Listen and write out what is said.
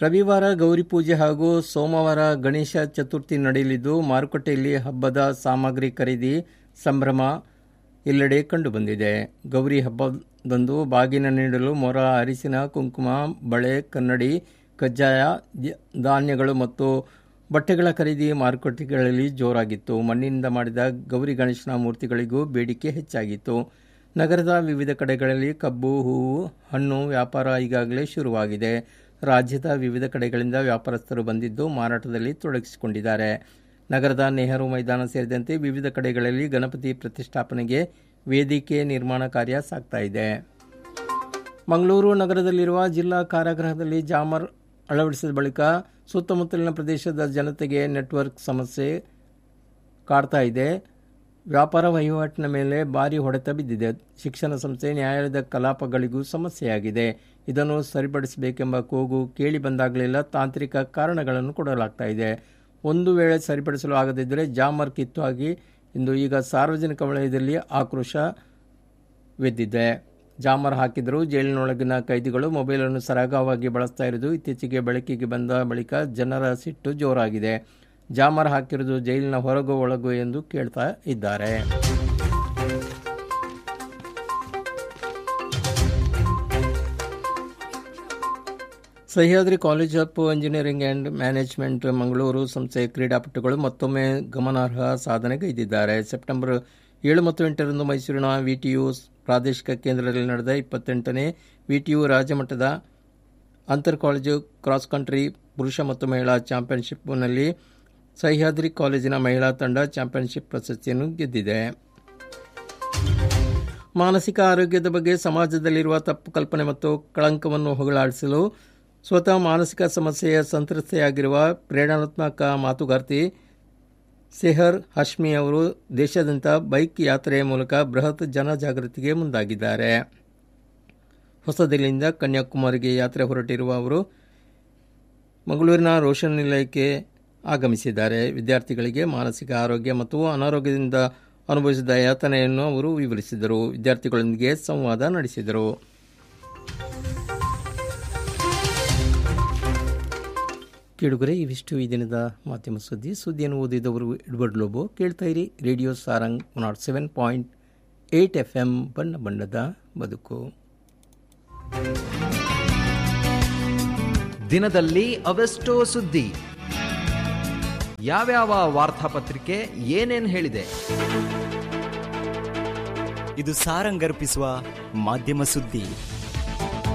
ರವಿವಾರ ಗೌರಿ ಪೂಜೆ ಹಾಗೂ ಸೋಮವಾರ ಗಣೇಶ ಚತುರ್ಥಿ ನಡೆಯಲಿದ್ದು ಮಾರುಕಟ್ಟೆಯಲ್ಲಿ ಹಬ್ಬದ ಸಾಮಗ್ರಿ ಖರೀದಿ ಸಂಭ್ರಮ ಎಲ್ಲೆಡೆ ಕಂಡುಬಂದಿದೆ ಗೌರಿ ಹಬ್ಬದಂದು ಬಾಗಿನ ನೀಡಲು ಮೊರ ಅರಿಸಿನ ಕುಂಕುಮ ಬಳೆ ಕನ್ನಡಿ ಕಜ್ಜಾಯ ದ್ಯ- ಧಾನ್ಯಗಳು ಮತ್ತು ಬಟ್ಟೆಗಳ ಖರೀದಿ ಮಾರುಕಟ್ಟೆಗಳಲ್ಲಿ ಜೋರಾಗಿತ್ತು ಮಣ್ಣಿನಿಂದ ಮಾಡಿದ ಗೌರಿ ಗಣೇಶನ ಮೂರ್ತಿಗಳಿಗೂ ಬೇಡಿಕೆ ಹೆಚ್ಚಾಗಿತ್ತು ನಗರದ ವಿವಿಧ ಕಡೆಗಳಲ್ಲಿ ಕಬ್ಬು ಹೂವು ಹಣ್ಣು ವ್ಯಾಪಾರ ಈಗಾಗಲೇ ಶುರುವಾಗಿದೆ ರಾಜ್ಯದ ವಿವಿಧ ಕಡೆಗಳಿಂದ ವ್ಯಾಪಾರಸ್ಥರು ಬಂದಿದ್ದು ಮಾರಾಟದಲ್ಲಿ ತೊಡಗಿಸಿಕೊಂಡಿದ್ದಾರೆ ನಗರದ ನೆಹರು ಮೈದಾನ ಸೇರಿದಂತೆ ವಿವಿಧ ಕಡೆಗಳಲ್ಲಿ ಗಣಪತಿ ಪ್ರತಿಷ್ಠಾಪನೆಗೆ ವೇದಿಕೆ ನಿರ್ಮಾಣ ಕಾರ್ಯ ಸಾಗ್ತಾ ಇದೆ ಮಂಗಳೂರು ನಗರದಲ್ಲಿರುವ ಜಿಲ್ಲಾ ಕಾರಾಗೃಹದಲ್ಲಿ ಜಾಮರ್ ಅಳವಡಿಸಿದ ಬಳಿಕ ಸುತ್ತಮುತ್ತಲಿನ ಪ್ರದೇಶದ ಜನತೆಗೆ ನೆಟ್ವರ್ಕ್ ಸಮಸ್ಯೆ ಕಾಡ್ತಾ ಇದೆ ವ್ಯಾಪಾರ ವಹಿವಾಟಿನ ಮೇಲೆ ಭಾರಿ ಹೊಡೆತ ಬಿದ್ದಿದೆ ಶಿಕ್ಷಣ ಸಂಸ್ಥೆ ನ್ಯಾಯಾಲಯದ ಕಲಾಪಗಳಿಗೂ ಸಮಸ್ಯೆಯಾಗಿದೆ ಇದನ್ನು ಸರಿಪಡಿಸಬೇಕೆಂಬ ಕೂಗು ಕೇಳಿ ಬಂದಾಗಲೆಲ್ಲ ತಾಂತ್ರಿಕ ಕಾರಣಗಳನ್ನು ಕೊಡಲಾಗ್ತಾ ಇದೆ ಒಂದು ವೇಳೆ ಸರಿಪಡಿಸಲು ಆಗದಿದ್ದರೆ ಜಾಮರ್ ಕಿತ್ತು ಆಗಿ ಇಂದು ಈಗ ಸಾರ್ವಜನಿಕ ವಲಯದಲ್ಲಿ ಆಕ್ರೋಶವೆದ್ದಿದೆ ಜಾಮರ್ ಹಾಕಿದರೂ ಜೈಲಿನೊಳಗಿನ ಕೈದಿಗಳು ಮೊಬೈಲನ್ನು ಸರಾಗವಾಗಿ ಬಳಸ್ತಾ ಇರುವುದು ಇತ್ತೀಚೆಗೆ ಬೆಳಕಿಗೆ ಬಂದ ಬಳಿಕ ಜನರ ಸಿಟ್ಟು ಜೋರಾಗಿದೆ ಜಾಮರ್ ಹಾಕಿರುವುದು ಜೈಲಿನ ಹೊರಗು ಒಳಗು ಎಂದು ಕೇಳ್ತಾ ಇದ್ದಾರೆ Sahyadri college of engineering and management Mangaluru ಸಂಸ್ಥೆಯ ಕ್ರೀಡಾಪಟುಗಳು ಮತ್ತೊಮ್ಮೆ ಗಮನಾರ್ಹ ಸಾಧನೆಗೈದಿದ್ದಾರೆ ಸೆಪ್ಟೆಂಬರ್ ಏಳು ಮತ್ತು ಎಂಟರಂದು ಮೈಸೂರಿನ ವಿಟಿಯು ಪ್ರಾದೇಶಿಕ ಕೇಂದ್ರದಲ್ಲಿ ನಡೆದ ಇಪ್ಪತ್ತೆಂಟನೇ ವಿಟಿಯು ರಾಜ್ಯಮಟ್ಟದ ಅಂತರ್ ಕಾಲೇಜು ಕ್ರಾಸ್ ಕಂಟ್ರಿ ಪುರುಷ ಮತ್ತು ಮಹಿಳಾ ಚಾಂಪಿಯನ್ಶಿಪ್ನಲ್ಲಿ ಸಹ್ಯಾದ್ರಿ ಕಾಲೇಜಿನ ಮಹಿಳಾ ತಂಡ ಚಾಂಪಿಯನ್ಶಿಪ್ ಪ್ರಶಸ್ತಿಯನ್ನು ಗೆದ್ದಿದೆ ಮಾನಸಿಕ ಆರೋಗ್ಯದ ಬಗ್ಗೆ ಸಮಾಜದಲ್ಲಿರುವ ತಪ್ಪು ಕಲ್ಪನೆ ಮತ್ತು ಕಳಂಕವನ್ನು ಹೋಗಲಾಡಿಸಲು ಸ್ವತಃ ಮಾನಸಿಕ ಸಮಸ್ಯೆಯ ಸಂತ್ರಸ್ತೆಯಾಗಿರುವ ಪ್ರೇರಣಾತ್ಮಕ ಮಾತುಗಾರ್ತಿ ಸೆಹರ್ ಹಶ್ಮಿ ಅವರು ದೇಶಾದ್ಯಂತ ಬೈಕ್ ಯಾತ್ರೆಯ ಮೂಲಕ ಬೃಹತ್ ಜನಜಾಗೃತಿಗೆ ಮುಂದಾಗಿದ್ದಾರೆ ಹೊಸದಿಲ್ಲಿಯಿಂದ ಕನ್ಯಾಕುಮಾರಿಗೆ ಯಾತ್ರೆ ಹೊರಟಿರುವ ಅವರು ಮಂಗಳೂರಿನ ರೋಷನ್ ನಿಲಯಕ್ಕೆ ಆಗಮಿಸಿದ್ದಾರೆ ವಿದ್ಯಾರ್ಥಿಗಳಿಗೆ ಮಾನಸಿಕ ಆರೋಗ್ಯ ಮತ್ತು ಅನಾರೋಗ್ಯದಿಂದ ಅನುಭವಿಸಿದ ಯಾತನೆಯನ್ನು ಅವರು ವಿವರಿಸಿದರು ವಿದ್ಯಾರ್ಥಿಗಳೊಂದಿಗೆ ಸಂವಾದ ನಡೆಸಿದರು ಕೇಳುಗರೆ ಇವಿಷ್ಟು ಈ ದಿನದ ಮಾಧ್ಯಮ ಸುದ್ದಿ ಸುದ್ದಿಯನ್ನು ಓದಿದವರು ಎಡ್ವರ್ಡ್ ಲೋಬೋ ಕೇಳ್ತಾ ಇರಿ radio Sarang naught seven point eight F M ಬಣ್ಣ ಬಣ್ಣದ ಬದುಕು ದಿನದಲ್ಲಿ ಅವೆಷ್ಟೋ ಸುದ್ದಿ ಯಾವ್ಯಾವ ವಾರ್ತಾಪತ್ರಿಕೆ ಏನೇನ್ ಹೇಳಿದೆ ಇದು ಸಾರಂಗರ್ಪಿಸುವ ಮಾಧ್ಯಮ ಸುದ್ದಿ